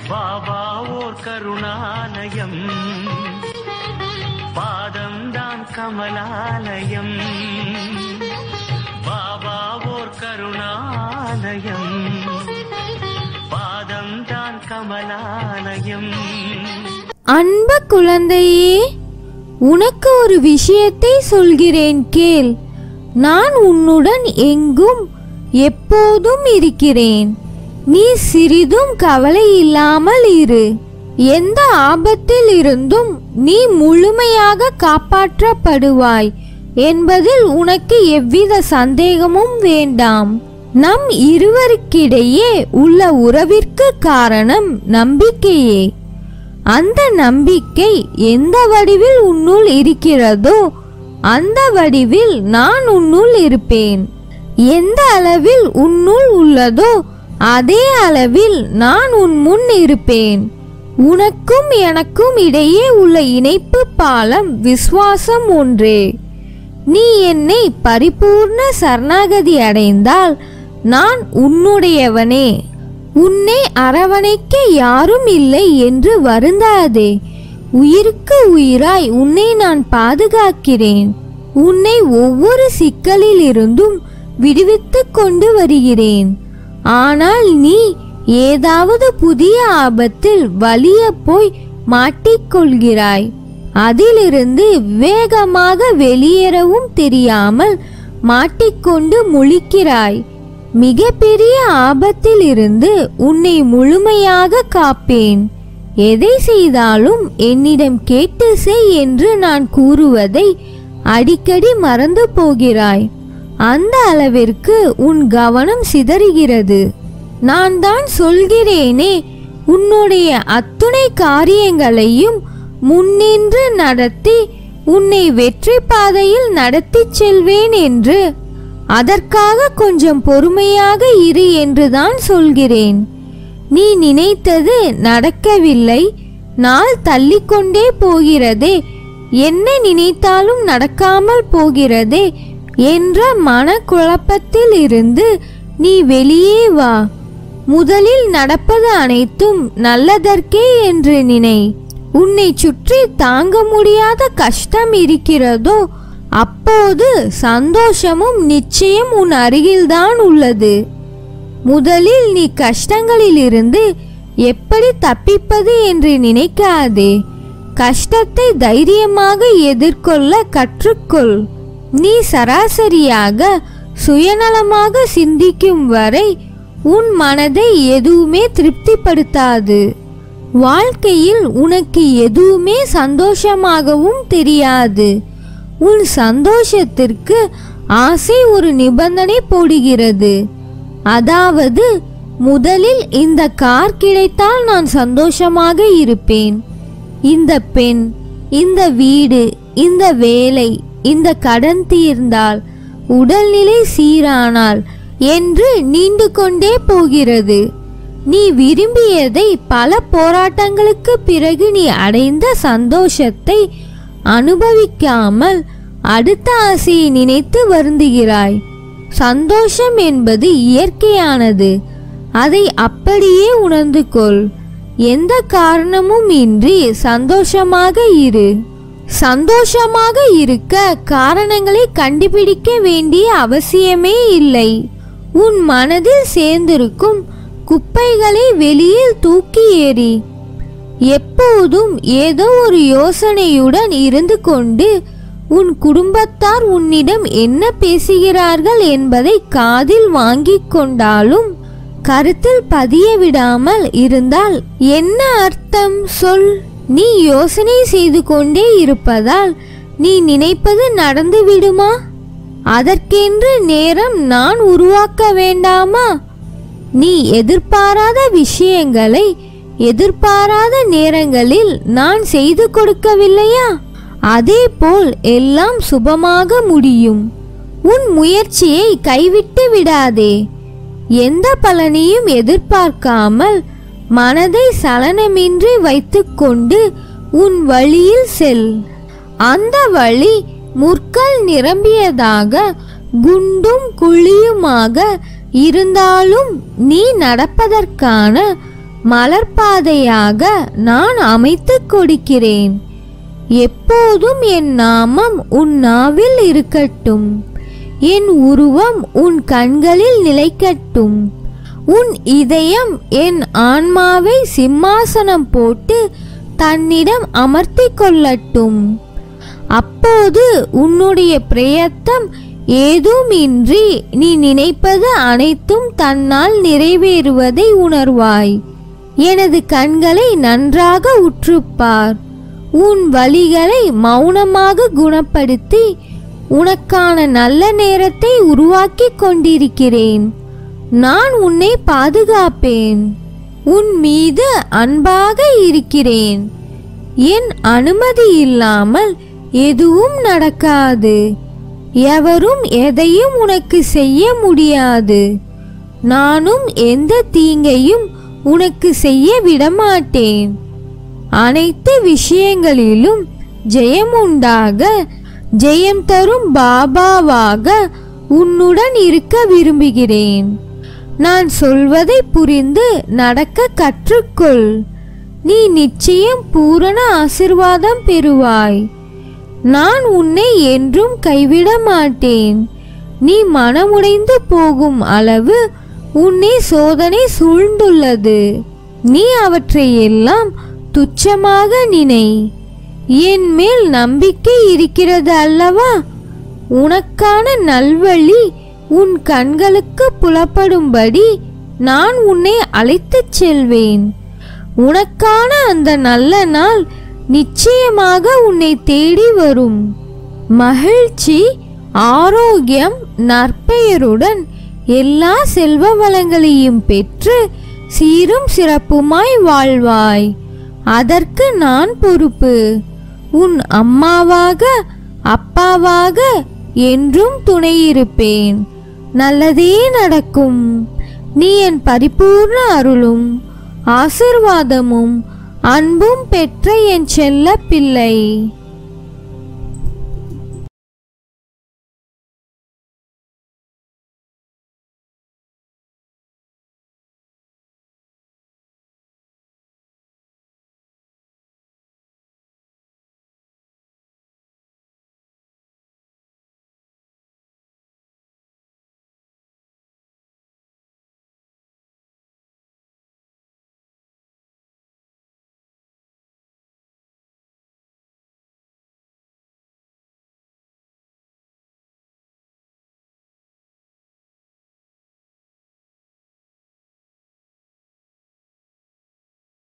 பாபா ஓர் கருணாலயம் பாதம்தான் கமலாலயம் பாபா ஓர் கருணாலயம் பாதம்தான் கமலாலயம் அன்பு குழந்தையே உனக்கு ஒரு விஷயத்தை சொல்கிறேன் கேள் நான் உன்னுடன் எங்கும் எப்போதும் இருக்கிறேன் நீ சிறிதும் கவலை இல்லாமல் இரு எந்த ஆபத்தில் இருந்தும் நீ முழுமையாக காப்பாற்றப்படுவாய் என்பதில் உனக்கு எவ்வித சந்தேகமும் வேண்டாம் நம் இருவருக்கிடையே உள்ள உறவிற்கு காரணம் நம்பிக்கையே அந்த நம்பிக்கை எந்த வடிவில் உன்னுள் இருக்கிறதோ அந்த வடிவில் நான் உன்னுள் இருப்பேன் எந்த அளவில் உன்னுள் உள்ளதோ அதே அளவில் நான் உன் முன் இருப்பேன் உனக்கும் எனக்கும் இடையே உள்ள இணைப்பு பாலம் விசுவாசம் ஒன்றே நீ என்னை பரிபூர்ண சரணாகதி அடைந்தால் நான் உன்னுடையவனே உன்னை அரவணைக்க யாரும் இல்லை என்று வருந்தாதே உயிருக்கு உயிராய் உன்னை நான் பாதுகாக்கிறேன் உன்னை ஒவ்வொரு சிக்கலில் இருந்தும் விடுவித்துக் கொண்டு வருகிறேன் ஆனால் நீ ஏதாவது புதிய ஆபத்தில் வலிய போய் மாட்டிக்கொள்கிறாய் அதிலிருந்து வேகமாக வெளியேறவும் தெரியாமல் மாட்டிக்கொண்டு முழிக்கிறாய் மிகப்பெரிய ஆபத்தில் இருந்து உன்னை முழுமையாக காப்பேன் எதை செய்தாலும் என்னிடம் கேட்டு செய் என்று நான் கூறுவதை அடிக்கடி மறந்து போகிறாய் அந்த அளவிற்கு உன் கவனம் சிதறுகிறது நான் தான் சொல்கிறேனே உன்னுடைய அத்துணை காரியங்களையும் முன்னின்று நடத்தி உன்னை வெற்றி பாதையில் நடத்திச் செல்வேன் என்று அதற்காக கொஞ்சம் பொறுமையாக இரு என்றுதான் சொல்கிறேன் நீ நினைத்தது நடக்கவில்லை நாள் தள்ளிக்கொண்டே போகிறதே என்ன நினைத்தாலும் நடக்காமல் போகிறதே என்ற மனக்குழப்பத்தில் இருந்து நீ வெளியே வா முதலில் நடப்பது அனைத்தும் நல்லதற்கே என்று நினை உன்னை சுற்றி தாங்க முடியாத கஷ்டம் இருக்கிறதோ அப்போது சந்தோஷமும் நிச்சயம் உன் அருகில்தான் உள்ளது முதலில் நீ கஷ்டங்களிலிருந்து எப்படி தப்பிப்பது என்று நினைக்காதே கஷ்டத்தை தைரியமாக எதிர்கொள்ள கற்றுக்கொள் நீ சராசரியாக சுயநலமாக சிந்திக்கும் வரை உன் மனதை எதுவுமே திருப்திப்படுத்தாது வாழ்க்கையில் உனக்கு எதுவுமே சந்தோஷமாகவும் தெரியாது உன் சந்தோஷத்திற்கு ஆசை ஒரு நிபந்தனை போடுகிறது அதாவது முதலில் இந்த கார் கிடைத்தால் நான் சந்தோஷமாக இருப்பேன் இந்த பெண் இந்த வீடு இந்த வேலை இந்த கடன் தீர்ந்தால் உடல்நிலை சீரானால் என்று நீண்டு கொண்டே போகிறது நீ விரும்பியதை பல போராட்டங்களுக்கு பிறகு நீ அடைந்த சந்தோஷத்தை அனுபவிக்காமல் அடுத்த ஆசையை நினைத்து வருந்துகிறாய் சந்தோஷம் என்பது இயற்கையானது அதை அப்படியே உணர்ந்து கொள் எந்த காரணமும் இன்றி சந்தோஷமாக இரு சந்தோஷமாக இருக்க காரணங்களை கண்டுபிடிக்க வேண்டிய அவசியமே இல்லை உன் மனதில் சேர்ந்திருக்கும் குப்பைகளை வெளியில் தூக்கி எறி எப்போதும் ஏதோ ஒரு யோசனையுடன் இருந்து கொண்டு உன் குடும்பத்தார் உன்னிடம் என்ன பேசுகிறார்கள் என்பதை காதில் வாங்கிக் கொண்டாலும் கருத்தில் பதிய விடாமல் இருந்தால் என்ன அர்த்தம் சொல் நீ யோசனை செய்து கொண்டே இருப்பதால் நீ நினைப்பது நடந்து விடுமா அதற்கென்று நேரம் நான் உருவாக்க வேண்டாமா நீ எதிர்பாராத விஷயங்களை எதிர்பாராத நேரங்களில் நான் செய்து கொடுக்கவில்லையா அதேபோல் எல்லாம் சுபமாக முடியும் உன் முயற்சியை கைவிட்டு விடாதே எந்த பலனையும் எதிர்பார்க்காமல் மனதை சலனமின்றி வைத்துக்கொண்டு உன் வழியில் செல் அந்த வழி முற்கள் நிரம்பியதாக குண்டும் குழியுமாக இருந்தாலும் நீ நடப்பதற்கான மலர்பாதையாக நான் அமைத்துக் கொடுக்கிறேன் எப்போதும் என் நாமம் உன் நாவில் இருக்கட்டும் என் உருவம் உன் கண்களில் நிலைக்கட்டும் உன் இதயம் என் ஆன்மாவை சிம்மாசனம் போட்டு தன்னிடம் அமர்த்திக் கொள்ளட்டும் அப்போது உன்னுடைய பிரயத்தம் ஏதுமின்றி நீ நினைப்பது அனைத்தும் தன்னால் நிறைவேறுவதை உணர்வாய் எனது கண்களை நன்றாக உற்றுப்பார் உன் வழிகளை மௌனமாக குணப்படுத்தி உனக்கான நல்ல நேரத்தை உருவாக்கிக் கொண்டிருக்கிறேன் நான் உன்னை பாதுகாப்பேன் உன் மீது அன்பாக இருக்கிறேன் என் அனுமதி இல்லாமல் எதுவும் நடக்காது எவரும் எதையும் உனக்கு செய்ய முடியாது நானும் எந்த தீங்கையும் உனக்கு செய்ய விடமாட்டேன் அனைத்து விஷயங்களிலும் ஜெயம் உண்டாக ஜெயம் தரும் பாபாவாக உன்னுடன் இருக்க விரும்புகிறேன் நான் சொல்வதை புரிந்து நடக்க கற்றுக்கொள் நீ நிச்சயம் பூரண ஆசிர்வாதம் பெறுவாய் நான் உன்னை என்றும் கைவிட மாட்டேன் நீ மனமுடைந்து போகும் அளவு உன்னை சோதனை சூழ்ந்துள்ளது நீ அவற்றை எல்லாம் துச்சமாக நினை என் மேல் நம்பிக்கை இருக்கிறது அல்லவா உனக்கான நல்வழி உன் கண்களுக்கு புலப்படும்படி நான் உன்னை அழைத்துச் செல்வேன் உனக்கான அந்த நல்ல நாள் நிச்சயமாக உன்னை தேடி வரும் மகிழ்ச்சி ஆரோக்கியம் நற்பெயருடன் எல்லா செல்வ வளங்களையும் பெற்று சீரும் சிறப்புமாய் வாழ்வாய் அதற்கு நான் பொறுப்பு உன் அம்மாவாக அப்பாவாக என்றும் துணையிருப்பேன் நல்லதே நடக்கும் நீ என் பரிபூர்ண அருளும் ஆசிர்வாதமும் அன்பும் பெற்ற என் செல்ல பிள்ளை